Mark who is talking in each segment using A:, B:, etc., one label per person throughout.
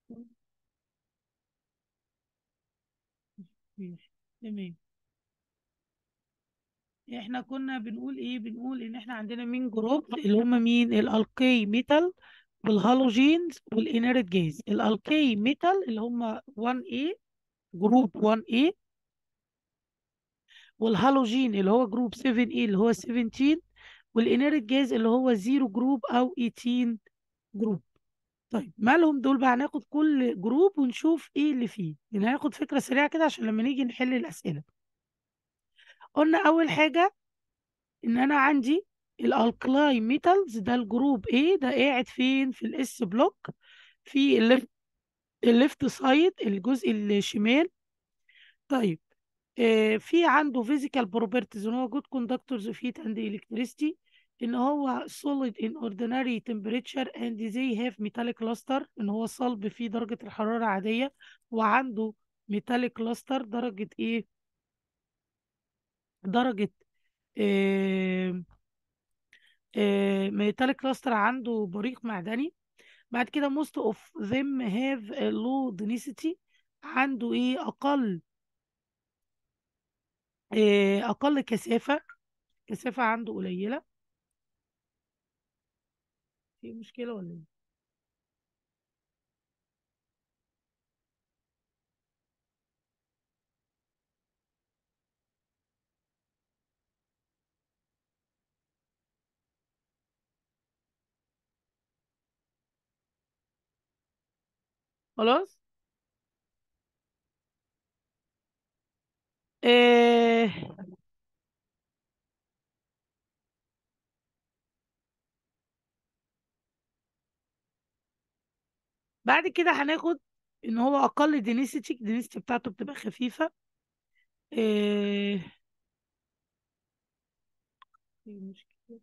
A: ماشي تمام احنا كنا بنقول ايه بنقول ان احنا عندنا مين جروب اللي هم مين الالكي ميتال والهالوجينز والانيرت جاز الالكي ميتال اللي هم 1A جروب 1A والهالوجين اللي هو جروب 7A اللي هو 17 والانيرت جاز اللي هو 0 جروب او 18 جروب طيب مالهم دول بقى هناخد كل جروب ونشوف ايه اللي فيه يعني هناخد فكرة سريعة كده عشان لما نيجي نحل الأسئلة قلنا أول حاجة إن أنا عندي الالكلاي ميتالز ده الجروب A ده قاعد فين في الاس بلوك في الليفت الليفت سايد الجزء الشمال طيب آه في عنده فيزيكال بروبرتيز ان هو جود كوندكتورز اوف هيت اند الكتريستي ان هو solid in ordinary temperature and they have metallic luster ان هو صلب في درجة الحرارة عادية وعنده metallic luster درجة ايه درجة آه آه metallic luster عنده بريق معدني بعد كده most of them have a low density عنده ايه اقل آه اقل كثافة كثافة عنده قليلة في مشكلة ولا ايه خلاص آه بعد كده هناخد ان هو اقل دينيسيتي الدينيسيتي بتاعته بتبقى خفيفة آه في مشكلة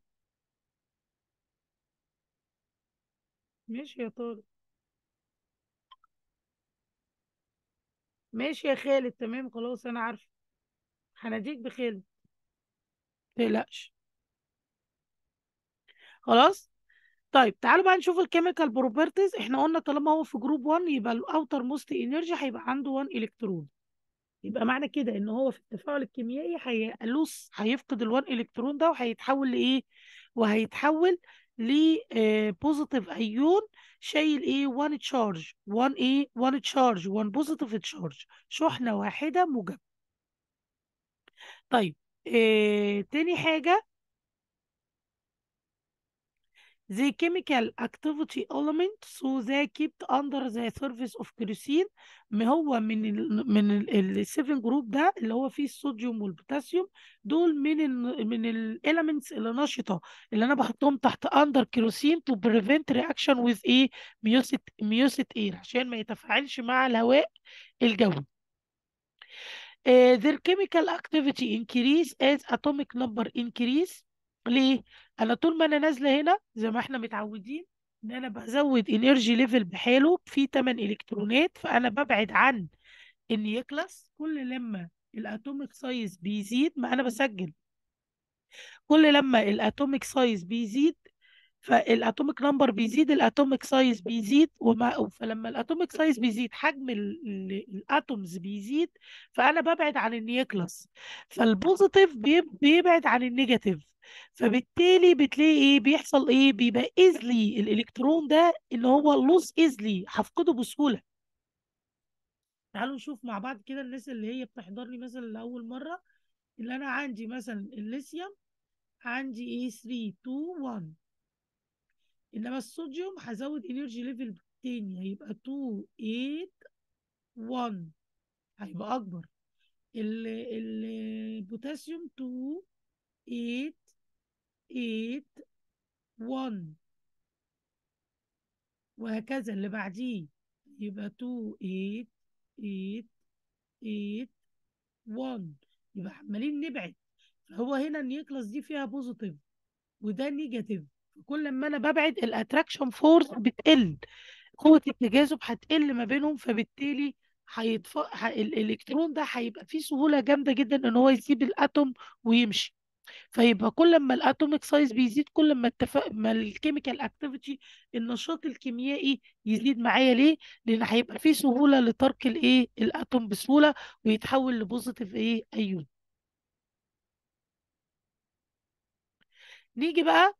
A: ماشي يا طارق ماشي يا خالد تمام خلاص انا عارفه هناديك بخالد متقلقش خلاص طيب تعالوا بقى نشوف الكيميكال بروبرتيز احنا قلنا طالما هو في جروب 1 يبقى الاوتر موست انرجي هيبقى عنده 1 الكترون يبقى معنى كده ان هو في التفاعل الكيميائي هيلوس هيفقد ال1 الكترون ده وهيتحول لايه وهيتحول ل بوزيتيف ايون شايل ايه 1 تشارج 1 ايه 1 تشارج 1 بوزيتيف تشارج شحنه واحده موجبه طيب إيه تاني حاجه the chemical activity element so they kept under the surface of kerosene ما هو من ال من ال 7 جروب ده اللي هو فيه الصوديوم والبوتاسيوم دول من ال من الاليمنتس اللي نشطه اللي انا بحطهم تحت under kerosene to prevent reaction with ايه ميوسيت ميوسيت اير عشان ما يتفاعلش مع الهواء الجوي Uh, their chemical activity increase as atomic number increase ليه؟ انا طول ما انا نازله هنا زي ما احنا متعودين ان انا بزود انرجي ليفل بحاله في 8 الكترونات فانا ببعد عن النيوكلاس كل لما الاتوميك سايز بيزيد ما انا بسجل كل لما الاتوميك سايز بيزيد فالاتوميك نمبر بيزيد الاتوميك سايز بيزيد وما فلما الاتوميك سايز بيزيد حجم الاتومز بيزيد فانا ببعد عن النيوكلاس فالبوزيتيف بيبعد عن النيجاتيف فبالتالي بتلاقي ايه بيحصل ايه بيبقى ايزلي الالكترون ده اللي هو لوس ايزلي هفقده بسهوله تعالوا نشوف مع بعض كده الناس اللي هي بتحضرني مثلا لاول مره اللي انا عندي مثلا الليثيوم عندي ايه 3 2 1 انما الصوديوم هزود انرجي ليفل تاني هيبقى 2 8 1 هيبقى اكبر البوتاسيوم 2 8 8 1 وهكذا اللي بعديه يبقى 2 8 8 8 1 يبقى عمالين نبعد فهو هنا النيوكلاس دي فيها بوزيتيف وده نيجاتيف كل ما انا ببعد الاتراكشن فورس بتقل قوه التجاذب هتقل ما بينهم فبالتالي هيتف... ه... الالكترون ده هيبقى فيه سهوله جامده جدا ان هو يسيب الاتوم ويمشي فيبقى كل ما الاتوميك سايز بيزيد كل ما التفا... ما الكيميكال اكتيفيتي النشاط الكيميائي يزيد معايا ليه لان هيبقى في سهوله لترك الايه الاتوم بسهوله ويتحول لبوزيتيف ايه ايون نيجي بقى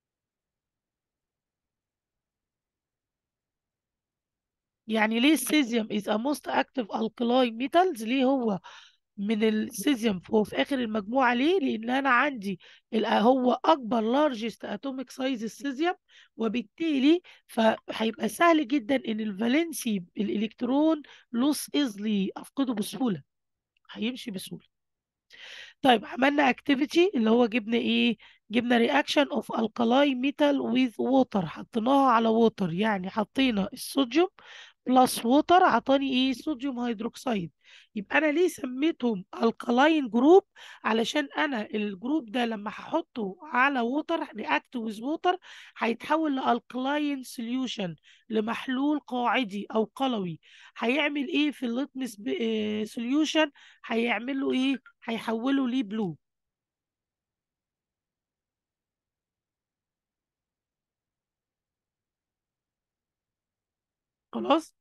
A: يعني ليه السيزيوم is a most active alkali metals ليه هو من السيزيوم هو في اخر المجموعه ليه لان انا عندي ال- هو اكبر لارجست اتوميك سايز السيزيوم وبالتالي فهيبقى سهل جدا ان الفالنسي الالكترون لوس ايزلي افقده بسهوله هيمشي بسهوله طيب عملنا اكتيفيتي اللي هو جبنا ايه جبنا رياكشن اوف الكالاي ميتال ويز ووتر حطيناها على ووتر يعني حطينا الصوديوم بلس ووتر عطاني ايه صوديوم هيدروكسيد يبقى انا ليه سميتهم الكالاين جروب علشان انا الجروب ده لما هحطه على ووتر رياكت ويز ووتر هيتحول لالكالاين سوليوشن لمحلول قاعدي او قلوي هيعمل ايه في الليتمس سوليوشن هيعمل له ايه هيحوله ليه بلو خلاص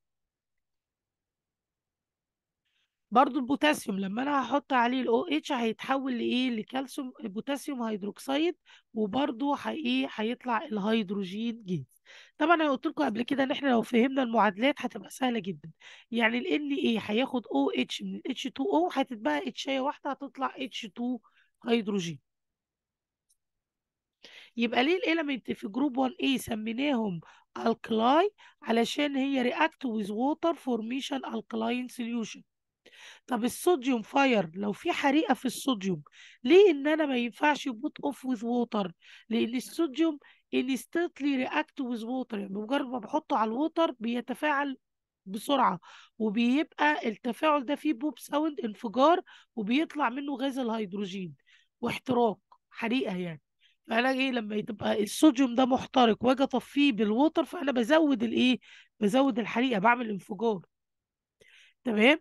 A: برضو البوتاسيوم لما انا هحط عليه الاو اتش هيتحول لايه لكالسيوم بوتاسيوم هيدروكسيد وبرضو هي ايه هيطلع الهيدروجين جاز طبعا انا قلت لكم قبل كده ان احنا لو فهمنا المعادلات هتبقى سهله جدا يعني ال ان ايه هياخد او اتش من اتش 2 او هتتبقى اتشايه واحده هتطلع اتش 2 هيدروجين يبقى ليه الاليمنت في جروب 1 a سميناهم الكلاي علشان هي رياكت ويز ووتر فورميشن الكلاين سوليوشن طب الصوديوم فاير لو في حريقه في الصوديوم ليه ان انا ما ينفعش بوت اوف ويز ووتر لان الصوديوم انستنتلي رياكت ويز ووتر يعني بمجرد ما بحطه على الووتر بيتفاعل بسرعة وبيبقى التفاعل ده فيه بوب ساوند انفجار وبيطلع منه غاز الهيدروجين واحتراق حريقة يعني فانا ايه لما تبقى الصوديوم ده محترق واجي اطفيه بالووتر فانا بزود الايه بزود الحريقة بعمل انفجار تمام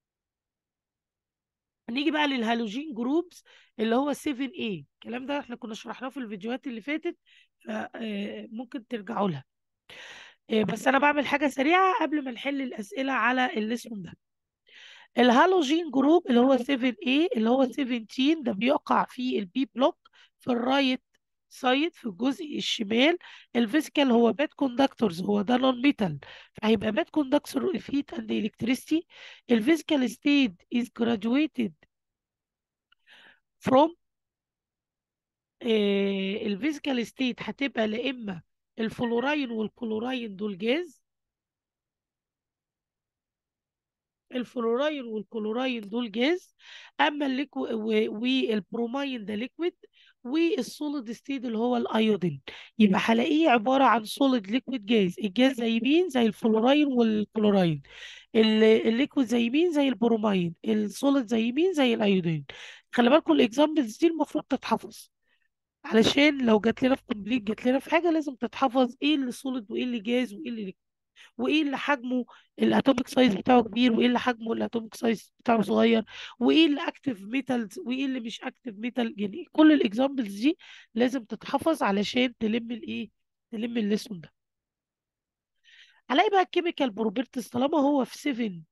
A: نيجي بقى للهالوجين جروبز اللي هو 7A الكلام ده احنا كنا شرحناه في الفيديوهات اللي فاتت فممكن ترجعوا لها آه، بس انا بعمل حاجة سريعة قبل ما نحل الأسئلة على الاسم ده الهالوجين جروب اللي هو 7A اللي هو 17 ده بيقع في البي بلوك في الرايت سايد في الجزء الشمال الفيزيكال هو باد كوندكتورز هو ده نون ميتال فهيبقى باد كوندكتور اوف هيت اند الكتريستي الفيزيكال ستيت از graduated from الفيزيكال ستيت هتبقى لا اما الفلوراين والكلوراين دول جاز الفلوراين والكلوراين دول جاز اما الليكو والبروماين ده ليكويد والسوليد ستيت اللي هو الايودين يبقى هلاقيه عباره عن سوليد ليكويد جاز الجاز زي مين زي الفلوراين والكلوراين ال- الليكويد زي مين زي البروماين السوليد زي مين زي الايودين خلي بالكم الاكزامبلز دي المفروض تتحفظ علشان لو جات لنا في كومبليت جات لنا في حاجه لازم تتحفظ ايه اللي سوليد وايه اللي جاز وايه اللي ليكويد وايه اللي حجمه الاتوميك سايز بتاعه كبير وايه اللي حجمه الاتوميك سايز بتاعه صغير وايه اللي اكتف ميتالز وايه اللي مش اكتف ميتال يعني كل الاكزامبلز دي لازم تتحفظ علشان تلم الايه تلم الليسون ده هلاقي بقى الكيميكال بروبرتيز طالما هو في 7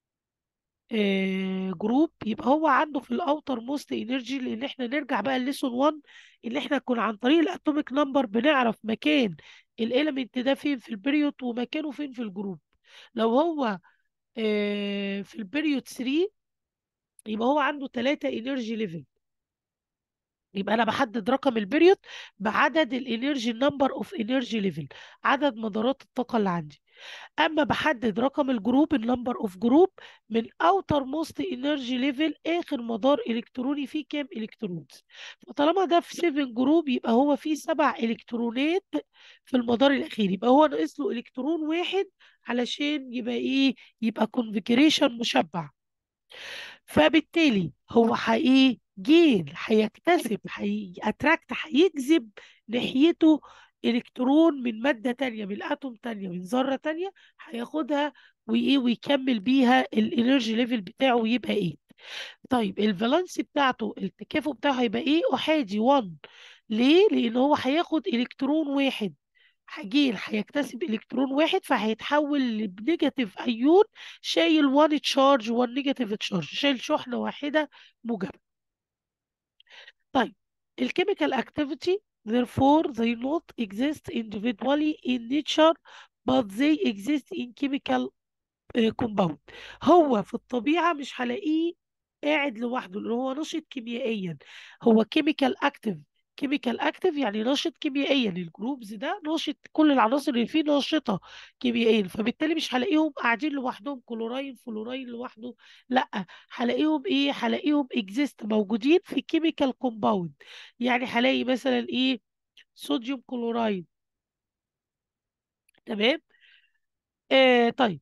A: جروب يبقى هو عنده في الاوتر موست انرجي لان احنا نرجع بقى الليسون 1 ان احنا كنا عن طريق الاتوميك نمبر بنعرف مكان الاليمنت ده فين في البريود ومكانه فين في الجروب لو هو آه، في البريود 3 يبقى هو عنده 3 انرجي ليفل يبقى انا بحدد رقم البريود بعدد الانرجي نمبر اوف انرجي ليفل عدد مدارات الطاقه اللي عندي اما بحدد رقم الجروب النمبر اوف جروب من اوتر موست انرجي ليفل اخر مدار الكتروني فيه كام الكترونز فطالما ده في 7 جروب يبقى هو فيه سبع الكترونات في المدار الاخير يبقى هو ناقص له الكترون واحد علشان يبقى ايه يبقى كونفيجريشن مشبع فبالتالي هو حقيقي جين هيكتسب هيأتراكت هيجذب ناحيته الكترون من مادة تانية من اتوم تانية من ذرة تانية هياخدها وايه ويكمل بيها الانرجي ليفل بتاعه ويبقى ايه طيب الفالنسي بتاعته التكافؤ بتاعه هيبقى ايه احادي 1 ليه لان هو هياخد الكترون واحد هجين هيكتسب الكترون واحد فهيتحول لنيجاتيف ايون شايل 1 تشارج 1 نيجاتيف تشارج شايل شحنه واحده موجبه طيب الكيميكال اكتيفيتي therefore they not exist individually in nature but they exist in chemical كومباوند هو في الطبيعة مش هلاقيه قاعد لوحده لأن هو نشط كيميائيا هو كيميكال اكتيف كيميكال اكتيف يعني نشط كيميائيا الجروبز ده نشط كل العناصر اللي فيه نشطة كيميائيا فبالتالي مش هلاقيهم قاعدين لوحدهم كلوراين فلوراين لوحده لا هلاقيهم ايه هلاقيهم اكزيست موجودين في كيميكال كومباوند يعني هلاقي مثلا ايه صوديوم كلورايد تمام آه طيب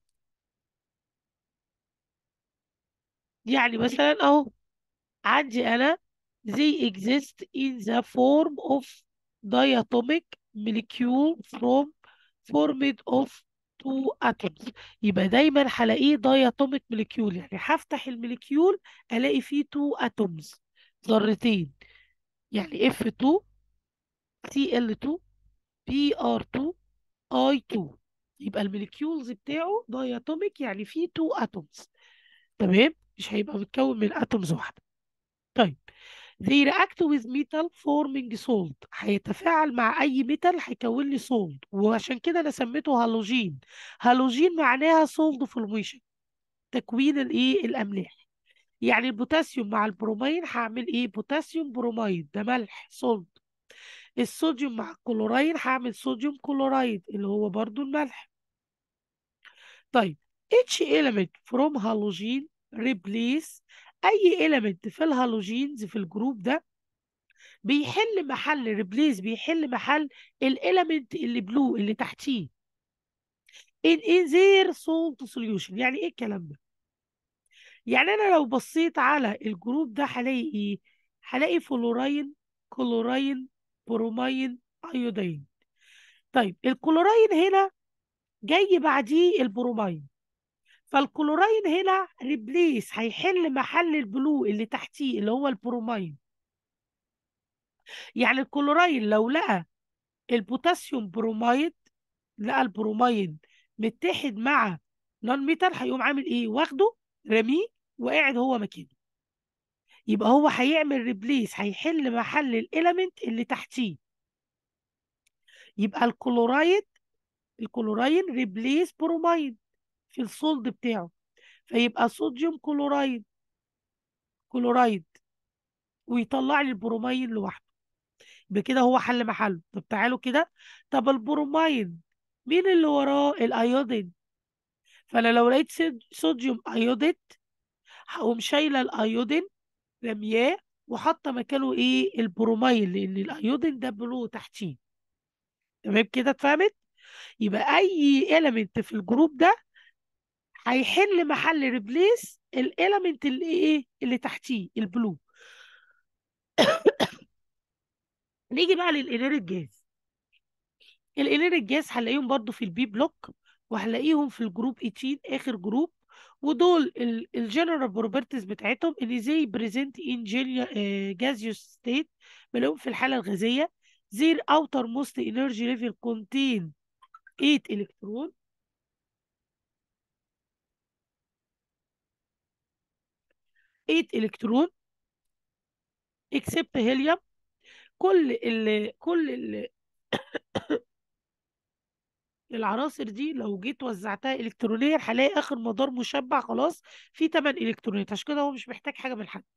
A: يعني مثلا اهو عندي انا they exist in the form of diatomic molecule from formed of two atoms يبقى دايما هلاقيه diatomic molecule يعني هفتح الموليكيول الاقي فيه two atoms ذرتين يعني F2 Cl2 Br2 I2 يبقى الموليكيولز بتاعه diatomic يعني فيه two atoms تمام مش هيبقى متكون من اتومز واحده طيب they react with metal forming salt هيتفاعل مع اي ميتال هيكون لي سولد وعشان كده انا سميته هالوجين هالوجين معناها سولد فورميشن تكوين الايه الاملاح يعني البوتاسيوم مع البرومين هعمل ايه بوتاسيوم بروميد ده ملح سولد الصوديوم مع الكلورايد هعمل صوديوم كلورايد اللي هو برضو الملح طيب each element from halogen replace اي element في الهالوجينز في الجروب ده بيحل محل ريبليس بيحل محل الاليمنت اللي بلو اللي تحتيه in in their salt solution يعني ايه الكلام ده يعني انا لو بصيت على الجروب ده هلاقي ايه هلاقي فلوراين كلوراين بروماين ايودين طيب الكلوراين هنا جاي بعديه البروماين فالكلوراين هنا ريبليس هيحل محل البلو اللي تحتيه اللي هو البروماين يعني الكلوراين لو لقى البوتاسيوم برومايد لقى البرومايد متحد مع نون ميتال هيقوم عامل ايه واخده رميه وقاعد هو مكانه يبقى هو هيعمل ريبليس هيحل محل الاليمنت اللي تحتيه يبقى الكلورايد الكلوراين ريبليس برومايد في الصولد بتاعه فيبقى صوديوم كلورايد كلورايد ويطلع لي البروماين لوحده يبقى كده هو حل محله طب تعالوا كده طب البروماين مين اللي وراه الايودين فانا لو لقيت صوديوم ايوديد هقوم شايله الايودين رمياه وحاطه مكانه ايه البروماين لان الايودين ده بلو تحتيه تمام كده اتفهمت يبقى اي اليمنت في الجروب ده هيحل محل ريبليس الاليمنت اللي ايه اللي تحتيه البلو نيجي بقى للانيرت جاز الانيرت جاز هنلاقيهم برضو في البي بلوك وهنلاقيهم في الجروب 18 اخر جروب ودول الجنرال بروبرتيز بتاعتهم ان زي بريزنت ان جازيوس ستيت بلاقيهم في الحاله الغازيه their outermost energy level contain 8 الكترون 8 الكترون اكسبت هيليوم كل ال كل ال العناصر دي لو جيت وزعتها الكترونيا هلاقي اخر مدار مشبع خلاص فيه 8 الكترونات عشان كده هو مش محتاج حاجه من حد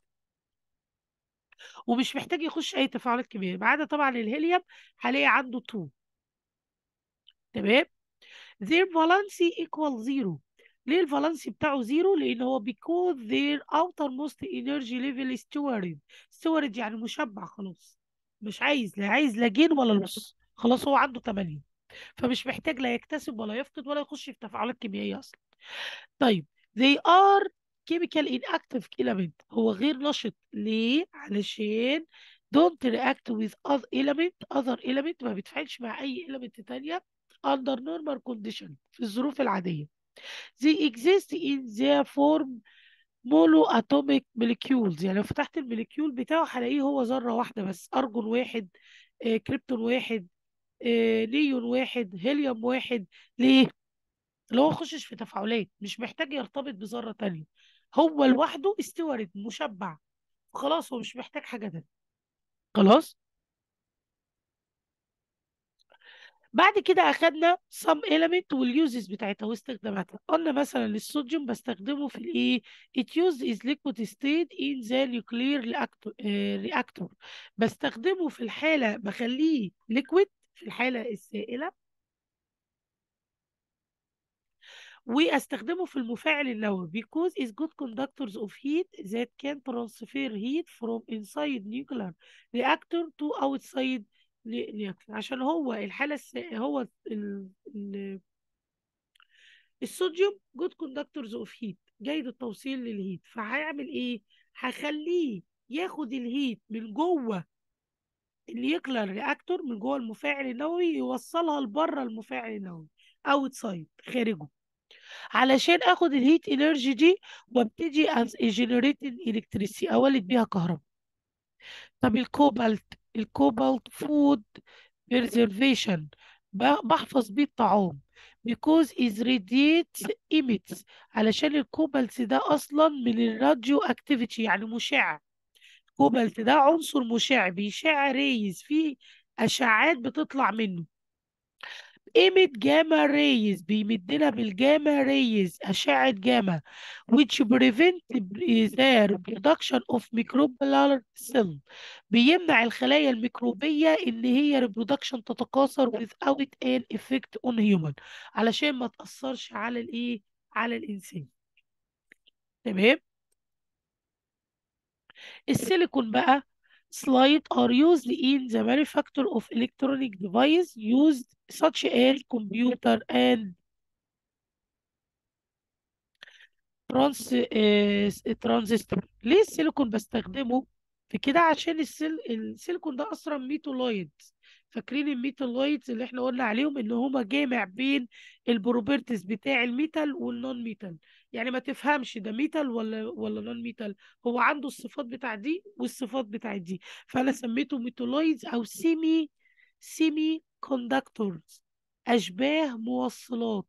A: ومش محتاج يخش اي تفاعلات كيميائيه ما عدا طبعا الهيليوم هلاقي عنده 2 تمام their valency equal zero ليه الفالنسي بتاعه زيرو لان هو because their outermost energy level is stored stored يعني مشبع خلاص مش عايز لا عايز لا جين ولا نص خلاص هو عنده 8 فمش محتاج لا يكتسب ولا يفقد ولا يخش في تفاعلات كيميائيه اصلا طيب they are chemical inactive element هو غير نشط ليه علشان don't react with other element other element ما بيتفاعلش مع اي element تانية under normal condition في الظروف العاديه they exist in their form مولو اتوميك موليكيولز يعني لو فتحت الموليكيول بتاعه هلاقيه هو ذره واحده بس ارجون واحد آه كريبتون واحد آه نيون واحد هيليوم واحد ليه اللي هو يخشش في تفاعلات مش محتاج يرتبط بذره تانية هو لوحده استورد مشبع خلاص هو مش محتاج حاجه تانية خلاص بعد كده اخدنا some element والuses بتاعتها واستخداماتها قلنا مثلا الصوديوم بستخدمه في الايه it used is liquid state in the nuclear reactor, آه، reactor. بستخدمه في الحالة بخليه liquid في الحالة السائلة واستخدمه في المفاعل النووي because is good conductors of heat that can transfer heat from inside nuclear reactor to outside reactor عشان هو الحالة الس... هو ال... ال... الصوديوم جود كوندكتورز اوف هيت جيد التوصيل للهيت فهيعمل ايه هخليه ياخد الهيت من جوه النيوكلير رياكتور من جوه المفاعل النووي يوصلها لبره المفاعل النووي اوتسايد خارجه علشان اخد الهيت انرجي دي وابتدي جنريتنج الكتريسيتي اولد بيها كهرباء طب الكوبالت الكوبالت فود بريزرفيشن بحفظ بيه الطعام because is radiates emits علشان الكوبالت ده اصلا من الراديو اكتيفيتي يعني مشع الكوبالت ده عنصر مشع بيشع ريز فيه اشعاعات بتطلع منه emit جاما ريز بيمدنا بالجاما ريز أشعة جاما which prevent the reproduction of microbial cell بيمنع الخلايا الميكروبية إن هي reproduction تتكاثر without an effect on human علشان ما تأثرش على الإيه؟ على الإنسان تمام؟ السيليكون بقى slide are used in the manufacture of electronic device used such as computer and trans ترانزستور ليه السيليكون بستخدمه في كده عشان السيل... السيليكون ده اصلا ميتالويد فاكرين الميتالويدز اللي احنا قلنا عليهم ان هما جامع بين البروبرتيز بتاع الميتال والنون ميتال يعني ما تفهمش ده ميتال ولا ولا نون ميتال هو عنده الصفات بتاع دي والصفات بتاع دي فانا سميته ميتالويدز او سيمي سيمي كوندكتورز اشباه موصلات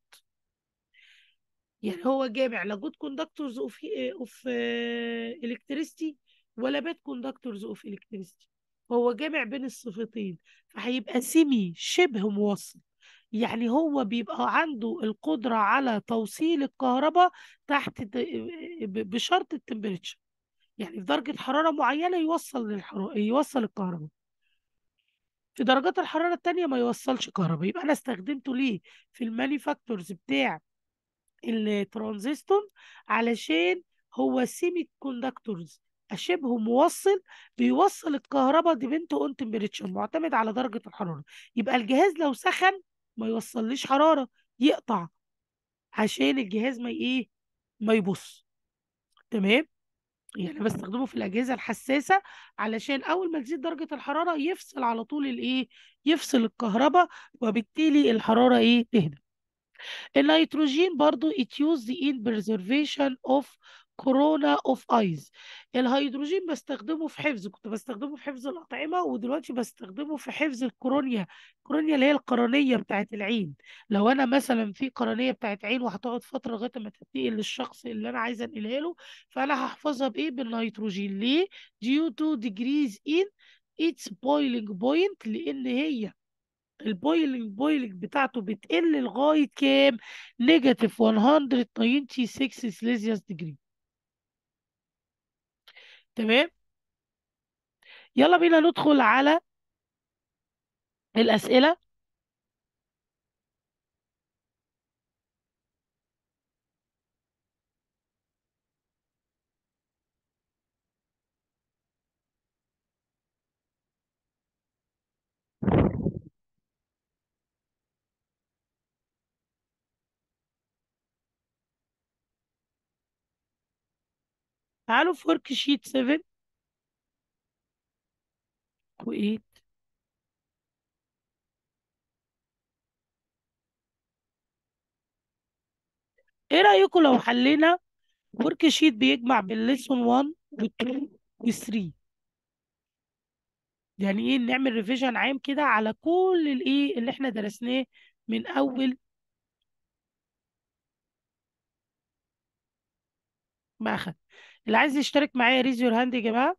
A: يعني هو جامع لا جود كوندكتورز اوف اوف الكتريستي ولا باد كوندكتورز اوف الكتريستي هو جامع بين الصفتين فهيبقى سيمي شبه موصل يعني هو بيبقى عنده القدرة على توصيل الكهرباء تحت بشرط التمبريتشر يعني في درجة حرارة معينة يوصل للحرارة يوصل الكهرباء في درجات الحرارة التانية ما يوصلش كهرباء يبقى أنا استخدمته ليه في المانيفاكتورز بتاع الترانزستور علشان هو سيمي كوندكتورز شبه موصل بيوصل الكهرباء دي بنت اون تمبريتشر معتمد على درجة الحرارة يبقى الجهاز لو سخن ما يوصليش حرارة يقطع عشان الجهاز ما ايه ما يبص تمام يعني بستخدمه في الأجهزة الحساسة علشان أول ما تزيد درجة الحرارة يفصل على طول الإيه يفصل الكهرباء وبالتالي الحرارة إيه تهدى النيتروجين برضو it used in preservation of كورونا اوف ايز الهيدروجين بستخدمه في حفظ كنت بستخدمه في حفظ الأطعمة ودلوقتي بستخدمه في حفظ الكورونيا الكورونيا اللي هي القرنية بتاعت العين لو أنا مثلا في قرنية بتاعت عين وهتقعد فترة لغاية ما تنتقل للشخص اللي أنا عايزة أنقلها له فأنا هحفظها بإيه بالنيتروجين ليه due to degrees in its boiling point لأن هي البويلنج بويلنج بتاعته بتقل لغاية كام؟ نيجاتيف 196 سيليزيوس ديجري تمام؟ يلا بينا ندخل على الأسئلة تعالوا في ورك شيت 7 و8 ايه رأيكم لو حلينا ورك شيت بيجمع بالليسون 1 و2 و3 يعني ايه نعمل ريفيجن عام كده على كل الايه اللي احنا درسناه من اول ما اخد اللي عايز يشترك معايا ريز يور هاند يا جماعه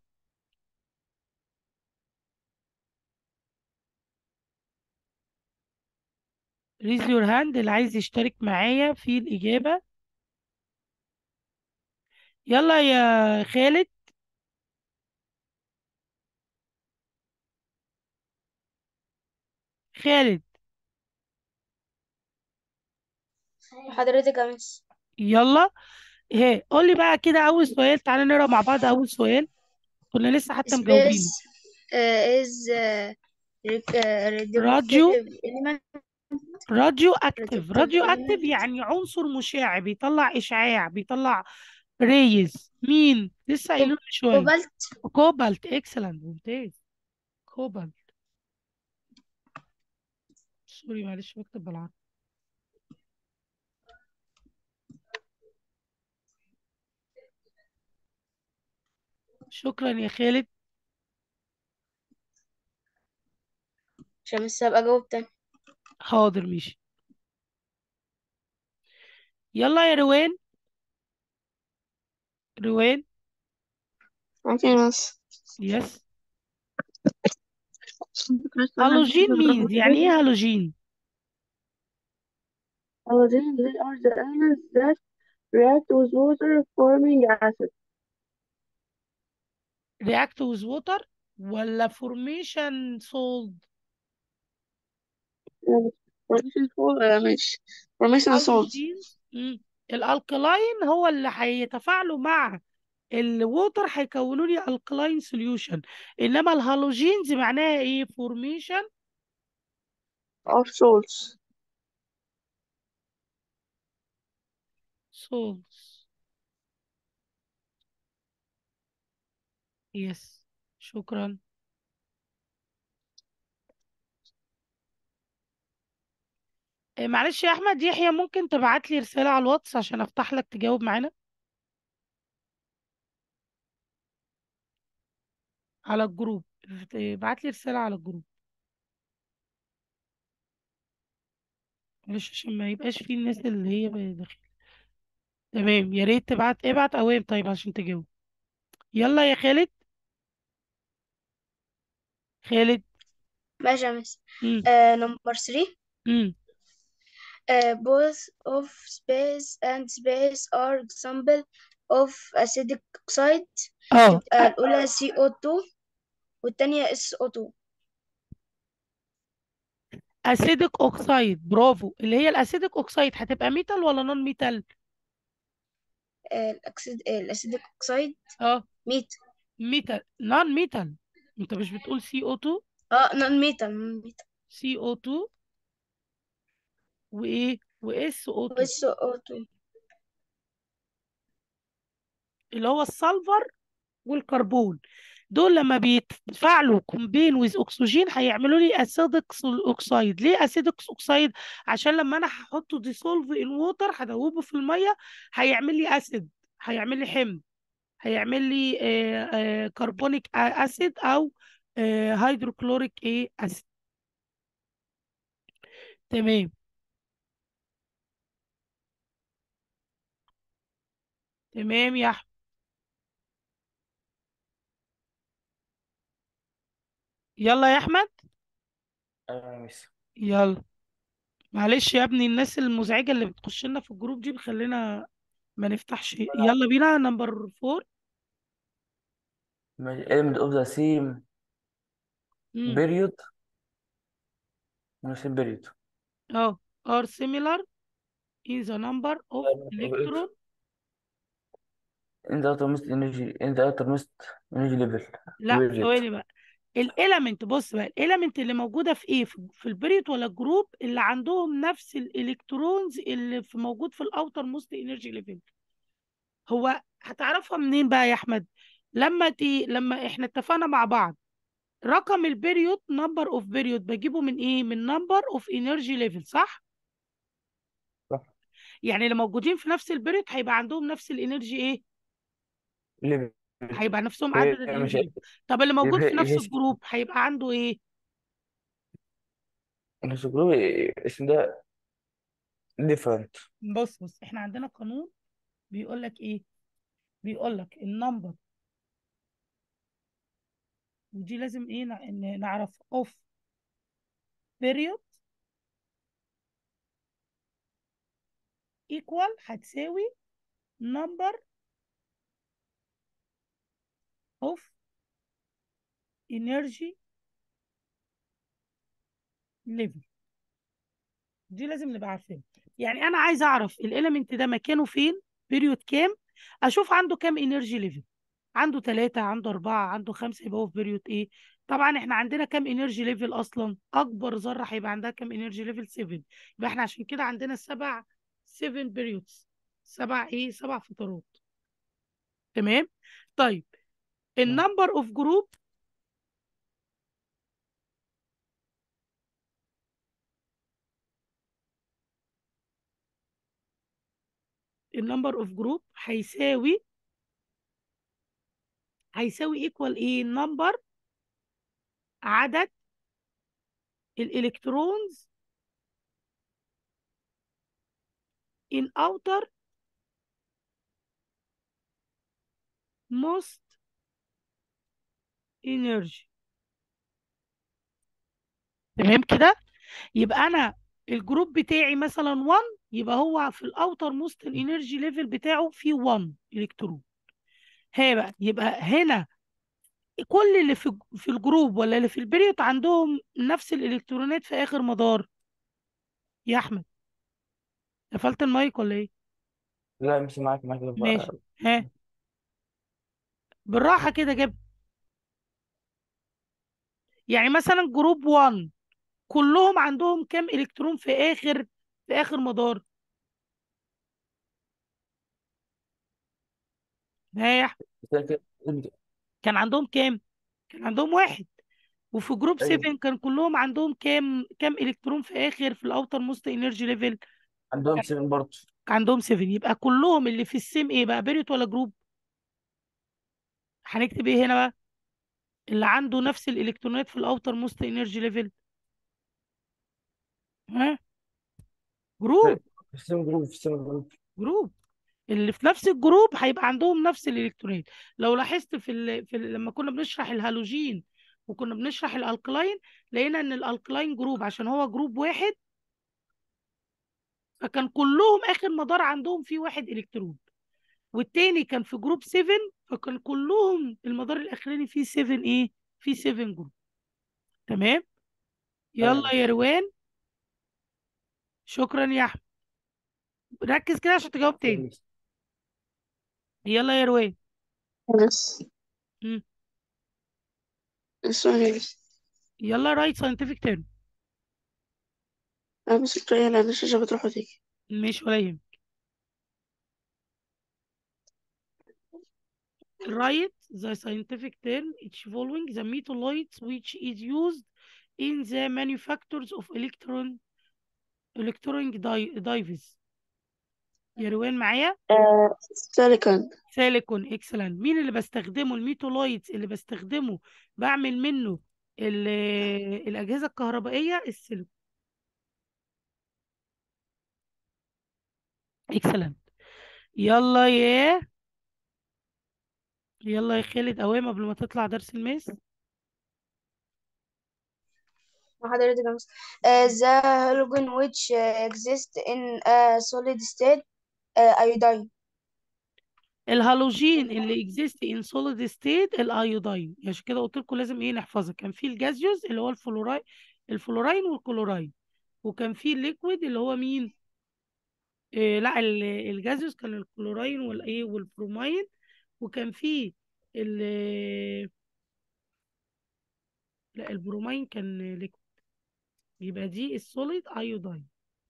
A: ريز يور هاند اللي عايز يشترك معايا في الاجابه يلا يا خالد خالد
B: حضرتك يا مس
A: يلا ايه قول لي بقى كده اول سؤال تعالى نقرا مع بعض اول سؤال كنا لسه حتى مجاوبينه
B: space uh, is uh, re- uh,
A: راديو
B: radioactive element
A: راديو اكتيف
B: radioactive
A: راديو اكتيف
B: element
A: يعني عنصر مشع بيطلع اشعاع بيطلع ريز مين لسه قايلين من شويه
B: cobalt
A: كوبالت اكسلنت ممتاز كوبالت سوري معلش بكتب بالعربي شكرا يا خالد
B: عشان بس هبقى جاوب تاني
A: حاضر ماشي يلا يا روان روان
B: ممكن بس
A: يس هالوجين مينز يعني ايه هالوجين
B: Halogens they are the elements that react with water forming acid.
A: react with water ولا formation salt
B: Formation salt uh, ماشي formation salt
A: هالوجينز مم. الالكلاين هو اللي هيتفاعلوا مع الووتر هيكونوا لي الكلاين سوليوشن انما الهالوجينز معناها ايه فورميشن
B: of salts.
A: سولز يس شكرا إيه، معلش يا احمد يحيى ممكن تبعت لي رسالة على الواتس عشان افتح لك تجاوب معانا على الجروب ابعت لي رسالة على الجروب معلش عشان ما يبقاش في الناس اللي هي داخل تمام يا ريت تبعت ابعت اوام طيب عشان تجاوب يلا يا خالد خالد
B: ماشي يا مس
A: امم
B: uh, number three
A: امم
B: uh, both of space and space are example of acidic oxide
A: اه
B: تبقى الأولى CO2 والتانية SO2
A: اسيدك اوكسايد برافو اللي هي الاسيدك اوكسايد هتبقى ميتال ولا نون ميتال
B: آه، الأكسيد آه، الأسيديك أكسيد
A: اه
B: ميت
A: ميتال نون ميتال انت مش بتقول سي او 2
B: اه نون ميتال نون ميتال
A: سي او 2 وايه واس او 2
B: وإس أو 2
A: اللي هو السلفر والكربون دول لما بيتفاعلوا كومبين ويز اكسجين هيعملوا لي اسيدك اوكسايد ليه اسيدك اوكسايد عشان لما انا هحطه ديسولف ان ووتر هدوبه في الميه هيعمل لي اسيد هيعمل لي حمض هيعمل لي كربونيك اسيد او هيدروكلوريك ايه اسيد تمام تمام يا احمد يلا يا احمد
C: ايوه يا مس
A: يلا معلش يا ابني الناس المزعجة اللي بتخش لنا في الجروب دي بخلينا ما نفتحش يلا بينا نمبر فور
C: ماشي element of the same
A: مم.
C: period من same period
A: اه are similar in the number of
C: Of
A: electron
C: in the uttermost energy in the uttermost energy level
A: لا
C: period
A: ثواني بقى الاليمنت بص بقى الاليمنت اللي موجوده في ايه في في البريد ولا الجروب اللي عندهم نفس الالكترونز اللي في موجود في الاوتر موست انرجي ليفل هو هتعرفها منين بقى يا احمد لما تي لما احنا اتفقنا مع بعض رقم البريود نمبر اوف بيريود بجيبه من ايه من نمبر اوف انرجي ليفل صح
C: صح
A: يعني اللي موجودين في نفس البريود هيبقى عندهم نفس الانرجي ايه
C: ليفل
A: هيبقى نفسهم عدد
C: مش
A: الانرجي طب اللي موجود في
C: يبقى
A: نفس
C: يبقى
A: الجروب هيبقى عنده ايه
C: نفس الجروب اسم ده ديفرنت
A: بص بص احنا عندنا قانون بيقول لك ايه بيقول لك النمبر ودي لازم ايه نع- ن- نعرف اوف بيريود ايكوال هتساوي نمبر اوف انرجي ليفل دي لازم نبقى عارفينها يعني انا عايز اعرف الاليمنت ده مكانه فين بيريود كام اشوف عنده كام انرجي ليفل عنده ثلاثة عنده أربعة عنده خمسة يبقى هو في بيريود إيه طبعا إحنا عندنا كام انرجي ليفل أصلا أكبر ذرة هيبقى عندها كام انرجي ليفل 7 يبقى إحنا عشان كده عندنا سبع 7 بيريودز سبع إيه سبع فترات تمام طيب النمبر اوف جروب النمبر اوف جروب هيساوي هيساوي ايكوال ايه نمبر عدد الالكترونز in outer most energy تمام كده يبقى انا الجروب بتاعي مثلا 1 يبقى هو في الاوتر موست الانرجي ليفل بتاعه فيه 1 الكترون ها بقى يبقى هنا كل اللي في في الجروب ولا اللي في البريود عندهم نفس الالكترونات في اخر مدار يا احمد قفلت المايك ولا ايه
C: لا مش معاك معاك
A: ماشي ها بالراحه كده جاب يعني مثلا جروب 1 كلهم عندهم كام الكترون في اخر في اخر مدار ها يا احمد كان عندهم كام كان عندهم واحد وفي جروب
C: أيوة.
A: 7 كان كلهم عندهم كام كام الكترون في اخر في الاوتر موست انرجي ليفل
C: عندهم سيفن برضه
A: عندهم 7 يبقى كلهم اللي في السيم ايه بقى بيريود ولا جروب هنكتب ايه هنا بقى اللي عنده نفس الالكترونات في الاوتر موست انرجي ليفل ها جروب
C: في السيم جروب في السيم جروب
A: جروب اللي في نفس الجروب هيبقى عندهم نفس الالكترونات لو لاحظت في, ال... في ال... لما كنا بنشرح الهالوجين وكنا بنشرح الالكلاين لقينا ان الالكلاين جروب عشان هو جروب واحد فكان كلهم اخر مدار عندهم فيه واحد الكترون والتاني كان في جروب 7 فكان كلهم المدار الاخراني فيه 7 ايه فيه 7 جروب تمام يلا يا روان شكرا يا احمد ركز كده عشان تجاوب تاني يلا يا روان
D: بس
A: مم.
D: السؤال بس
A: يلا رايت ساينتفك تيرم
D: أنا بس الطريقة لأن الشاشة بتروح وتيجي
A: مش ولا يهمك write the scientific term each following the metabolites which is used in the manufactures of electron electronic di- devices يا روان معايا
D: سيليكون
A: سيليكون اكسلنت مين اللي بستخدمه الميتولايتس اللي بستخدمه بعمل منه ال- الأجهزة الكهربائية السيليكون اكسلنت يلا يا يلا يا خالد أوام قبل ما تطلع درس الماس
B: مع حضرتك يا مستر uh, the halogen which uh, exist in a solid state uh, iodine
A: الهالوجين اللي اكزيست ان سوليد ستيت الايودين عشان كده قلت لكم لازم ايه نحفظها كان في الجازيوس اللي هو الفلوراي الفلوراين والكلوراين وكان في الليكويد اللي هو مين إيه لا ال- الجازيوس كان الكلوراين والايه والبروماين وكان في ال لا البروماين كان ليكويد يبقى دي السوليد ايودين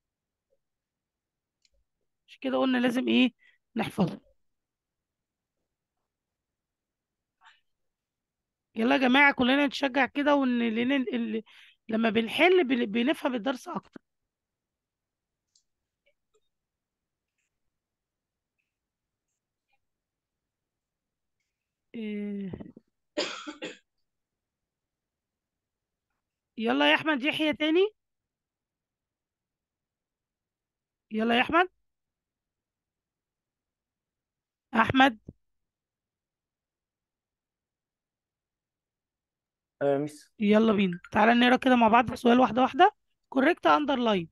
A: عشان كده قلنا لازم ايه نحفظها يلا يا جماعة كلنا نتشجع كده وان لان ال- لما بنحل بن- بنفهم الدرس اكتر إيه. يلا يا احمد يحيى تاني يلا يا احمد احمد
C: آه مس
A: يلا بينا تعالى نقرا كده مع بعض السؤال واحده واحده كوريكت اندرلاين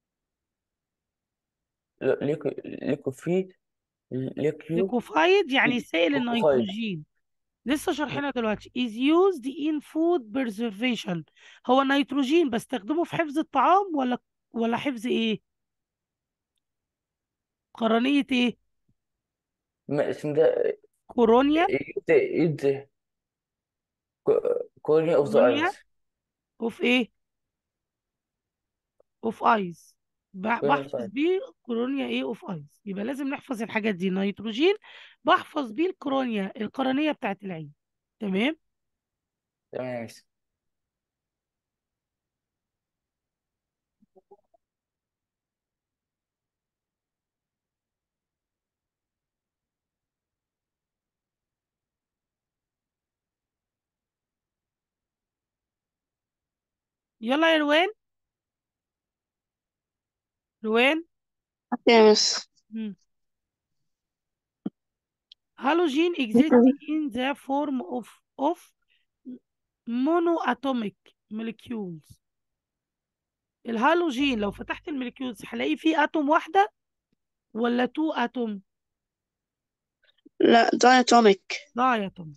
C: ليكو ليكو في ليكيو
A: ليكوفايد يعني سائل
C: ليكوفايد
A: النيتروجين لسه شارحينها دلوقتي is used in food preservation هو النيتروجين بستخدمه في حفظ الطعام ولا ولا حفظ ايه قرنية ايه
C: ما اسم ده
A: كورونيا
C: يد يد كورنيا اوف ذا
A: كورونيا
C: ايز
A: اوف ايه اوف ايز
C: كورنيا اوف
A: بحفظ
C: ايز
A: بيه كورونيا ايه اوف ايز يبقى لازم نحفظ الحاجات دي نيتروجين بحفظ بيه الكورونيا القرنية بتاعت العين تمام
C: تمام يا مس
A: يلا يا روان روان
D: يا مس
A: مم. halogen exists in the form of of monoatomic molecules الهالوجين لو فتحت الموليكيولز هلاقي فيه اتوم واحده ولا تو اتوم
D: لا دايتوميك
A: داياتوم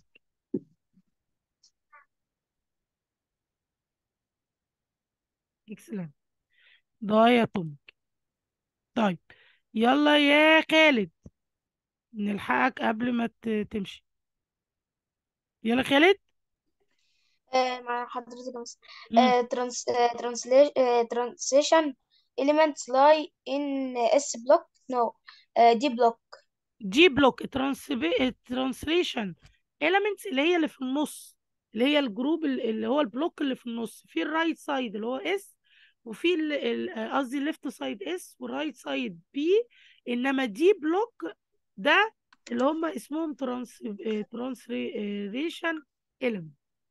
A: اكسلنت داياتوم طيب يلا يا خالد نلحقك قبل ما ت- تمشي يلا خالد
B: آه، مع حضرتك بس
A: مم.
B: آه، trans آه، translation آه، transition elements lie in S block no آه، D block
A: جي بلوك ترانسليشن elements اللي هي اللي في النص اللي هي الجروب ال- اللي هو البلوك اللي في النص في الرايت سايد اللي هو اس وفي ال- ال- آه، قصدي الليفت سايد اس والرايت سايد بي انما دي بلوك ده اللي هم اسمهم ترانس ترانسليشن element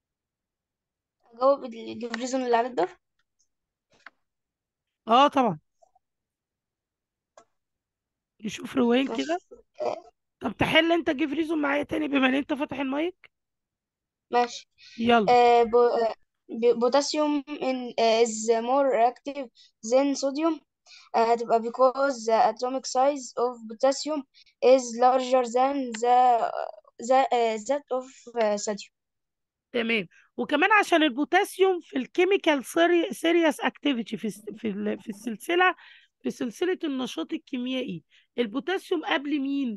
B: أجاوب الجبريزون اللي على الدور
A: اه طبعا نشوف روان كده
B: ماشي آه،
A: طب تحل انت جيف ريزون معايا تاني بما ان انت فاتح المايك
B: ماشي
A: يلا
B: آه، بو- آه، ب- potassium in uh, is more reactive than sodium uh, هتبقى because the atomic size of potassium is larger than the, the uh, that of uh, sodium
A: تمام وكمان عشان البوتاسيوم في الكيميكال سيريس اكتيفيتي في الس- في ال- في السلسله في سلسله النشاط الكيميائي البوتاسيوم قبل مين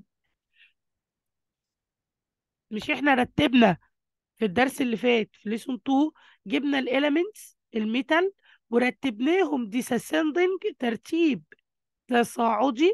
A: مش احنا رتبنا في الدرس اللي فات في ليسون 2 جبنا الاليمنتس الميتال ورتبناهم ديساسندنج ترتيب تصاعدي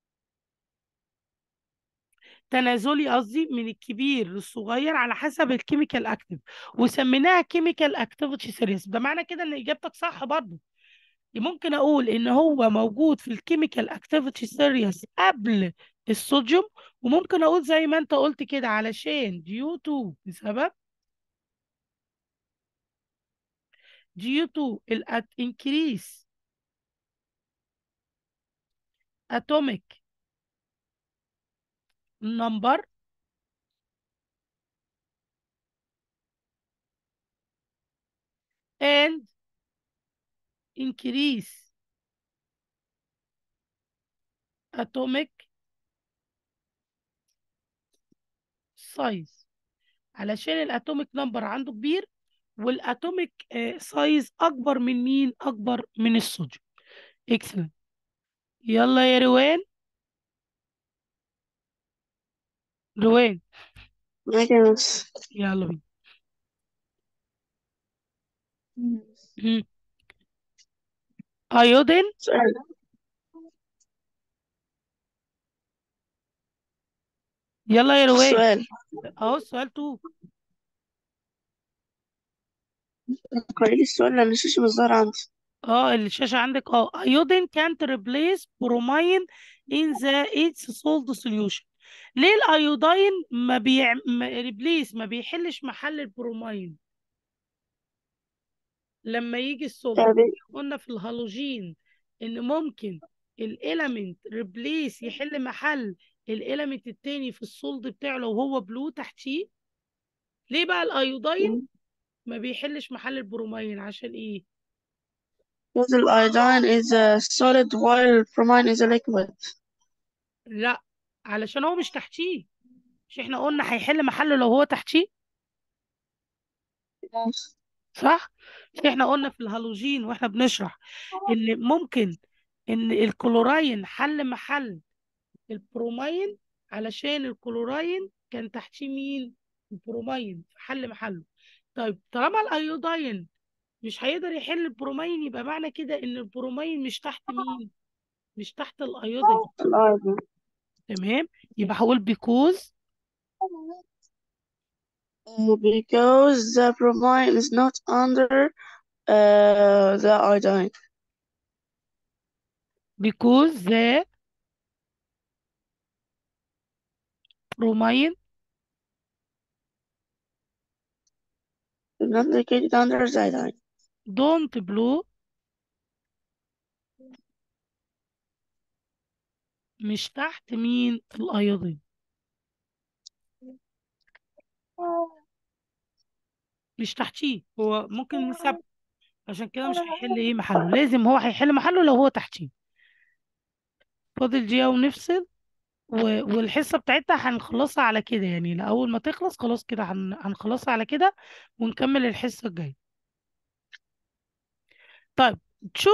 A: تنازلي قصدي من الكبير للصغير على حسب الكيميكال اكتيف وسميناها كيميكال اكتيفيتي سيريس ده معنى كده ان اجابتك صح برضه ممكن اقول ان هو موجود في الكيميكال اكتيفيتي سيريس قبل الصوديوم وممكن اقول زي ما انت قلت كده علشان ديو تو بسبب due to ال at- increase atomic number and increase atomic size علشان الاتوميك نمبر عنده كبير والاتوميك سايز اكبر من مين اكبر من الصوديوم اكسلنت يلا يا روان روان
D: معاك يا مس
A: يلا بينا مم. ايودين
D: سؤال
A: يلا يا روان
D: السؤال
A: اهو السؤال تو
D: اقرأي لي السؤال لأن الشاشة مش ظاهرة عندي
A: اه الشاشة عندك اه iodine can't replace bromine in the its salt solution ليه الايودين ما بيع ما ريبليس ما بيحلش محل البرومين لما يجي الصلب
D: تابع
A: قلنا في الهالوجين ان ممكن الاليمنت ريبليس يحل محل الاليمنت التاني في الصلد بتاعه لو هو بلو تحتيه ليه بقى الايودين ما بيحلش محل البرومين عشان ايه
D: because the iodine is a solid while bromine is a liquid
A: لا علشان هو مش تحتيه مش احنا قلنا هيحل محله لو هو تحتيه
D: yes
A: صح مش احنا قلنا في الهالوجين واحنا بنشرح ان ممكن ان الكلوراين حل محل البرومين علشان الكلوراين كان تحتيه مين البرومين حل محله طيب طالما الايودين مش هيقدر يحل البرومين يبقى معنى كده ان البرومين مش تحت مين مش تحت الايودين
D: الأيضا
A: تمام يبقى هقول because
D: because the bromine is not under uh, the iodine
A: because the bromine
D: is not located under the iodine
A: don't blow مش تحت مين الايودين مش تحتيه هو ممكن نسب عشان كده مش هيحل ايه محله لازم هو هيحل محله لو هو تحتيه فاضل دقيقة ونفصل و... والحصة بتاعتها هنخلصها على كده يعني لأول ما تخلص خلاص كده هن... هنخلصها على كده ونكمل الحصة الجاية طيب تشوف